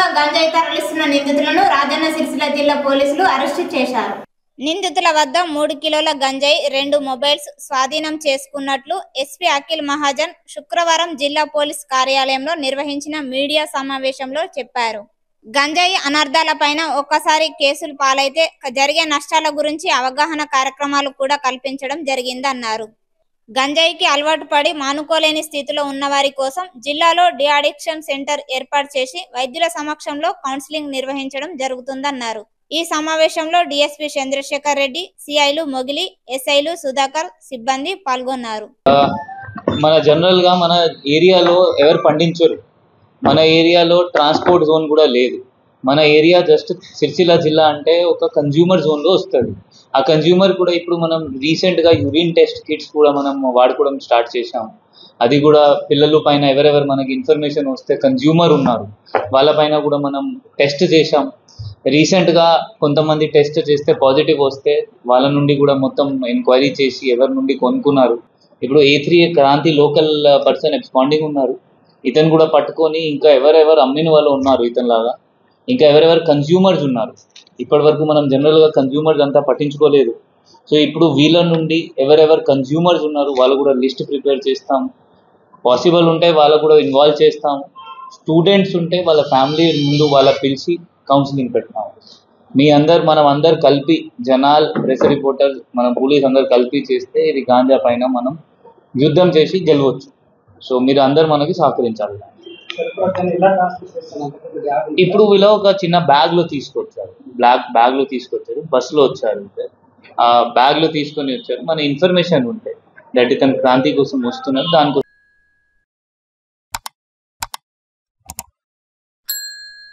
అక్రమంగా గంజాయి తరలిస్తున్న నిందితులను రాజన్న సిరిసిల్ల జిల్లా పోలీసులు అరెస్టు చేశారు నిందితుల వద్ద మూడు కిలోల గంజాయి రెండు మొబైల్స్ స్వాధీనం చేసుకున్నట్లు ఎస్పీ అఖిల్ మహాజన్ శుక్రవారం జిల్లా పోలీస్ కార్యాలయంలో నిర్వహించిన మీడియా సమావేశంలో చెప్పారు గంజాయి అనర్థాలపైన ఒక్కసారి కేసులు పాలైతే జరిగే నష్టాల గురించి అవగాహన కార్యక్రమాలు కూడా కల్పించడం జరిగిందన్నారు గంజాయికి అలవాటు పడి మానుకోలేని స్థితిలో ఉన్న వారి కోసం జిల్లాలో డి అడిక్షన్ సెంటర్ ఏర్పాటు చేసి వైద్యుల సమక్షంలో కౌన్సిలింగ్ నిర్వహించడం జరుగుతుందన్నారు ఈ సమావేశంలో డిఎస్పీ చంద్రశేఖర్ రెడ్డి సిఐలు మొగిలి ఎస్ఐలు సుధాకర్ సిబ్బంది పాల్గొన్నారు మన జనరల్ గా మన ఏరియాలో ఎవరు పండించరు మన ఏరియాలో ట్రాన్స్పోర్ట్ జోన్ కూడా లేదు మన ఏరియా జస్ట్ సిరిసిల్ల జిల్లా అంటే ఒక కన్జ్యూమర్ జోన్ లో వస్తుంది ఆ కన్జ్యూమర్ కూడా ఇప్పుడు మనం రీసెంట్ గా యూరిన్ టెస్ట్ కిట్స్ కూడా మనం వాడుకోవడం స్టార్ట్ చేశాం అది కూడా పిల్లల పైన ఎవరెవరు మనకి ఇన్ఫర్మేషన్ వస్తే కన్జ్యూమర్ ఉన్నారు వాళ్ళ పైన కూడా మనం టెస్ట్ చేశాం రీసెంట్ గా కొంతమంది టెస్ట్ చేస్తే పాజిటివ్ వస్తే వాళ్ళ నుండి కూడా మొత్తం ఎంక్వైరీ చేసి ఎవరి నుండి కొనుక్కున్నారు ఇప్పుడు A three Kranthi local person expanding ఉన్నారు ఇతను కూడా పట్టుకొని ఇంకా ఎవరెవరు అమ్మిన వాళ్ళు ఉన్నారు ఇతని లాగా ఇంకా ఎవరెవరు కన్జ్యూమర్స్ ఉన్నారు ఇప్పటి వరకు మనం జనరల్గా కన్జ్యూమర్స్ అంతా పట్టించుకోలేదు సో ఇప్పుడు వీళ్ళ నుండి ఎవరెవరు కన్జ్యూమర్స్ ఉన్నారు వాళ్ళు కూడా లిస్ట్ ప్రిపేర్ చేస్తాం పాసిబుల్ ఉంటే వాళ్ళకు కూడా ఇన్వాల్వ్ చేస్తాం స్టూడెంట్స్ ఉంటే వాళ్ళ ఫ్యామిలీ ముందు వాళ్ళ పిలిచి కౌన్సిలింగ్ పెడతాం మీ అందరు మనం అందరు కలిపి జనాల్ ప్రెస్ రిపోర్టర్ మనం పోలీస్ అందరు కలిపి చేస్తే ఇది గాంజా పైన మనం యుద్ధం చేసి గెలవచ్చు సో మీరు అందరు మనకి సహకరించాలి ఇప్పుడు వీళ్ళు ఒక చిన్న బ్యాగ్ లో తీసుకొచ్చారు బ్లాక్ బ్యాగ్ లో తీసుకొచ్చారు బస్ లో వచ్చారు ఆ బ్యాగ్ లో తీసుకొని వచ్చారు మన ఇన్ఫర్మేషన్ ఉంటే దట్ ఇతను క్రాంతి కోసం వస్తున్నారు దానికోసం